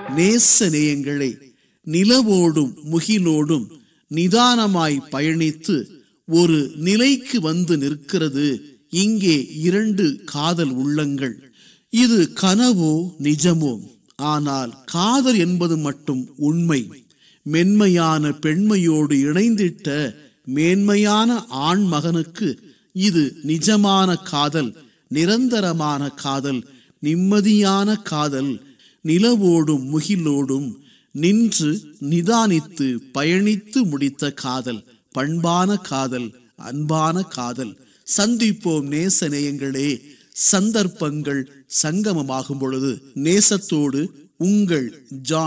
நேச நேயங்களே நிலவோடும் முகிலோடும் நிதானமாய் பயணித்து ஒரு நிலைக்கு வந்து நிற்கிறது இங்கே இரண்டு காதல் உள்ளங்கள் இது கனவோ நிஜமோ ஆனால் காதல் என்பது மட்டும் உண்மை மென்மையான பெண்மையோடு இணைந்திட்ட மேன்மையான ஆண் மகனுக்கு இது நிஜமான காதல் நிரந்தரமான காதல் நிம்மதியான காதல் நிலவோடும் முகிலோடும் நின்று நிதானித்து பயணித்து முடித்த காதல் பண்பான காதல் அன்பான காதல் சந்திப்போம் நேச நேயங்களே சந்தர்ப்பங்கள் சங்கமமாகும் பொழுது நேசத்தோடு உங்கள் ஜான்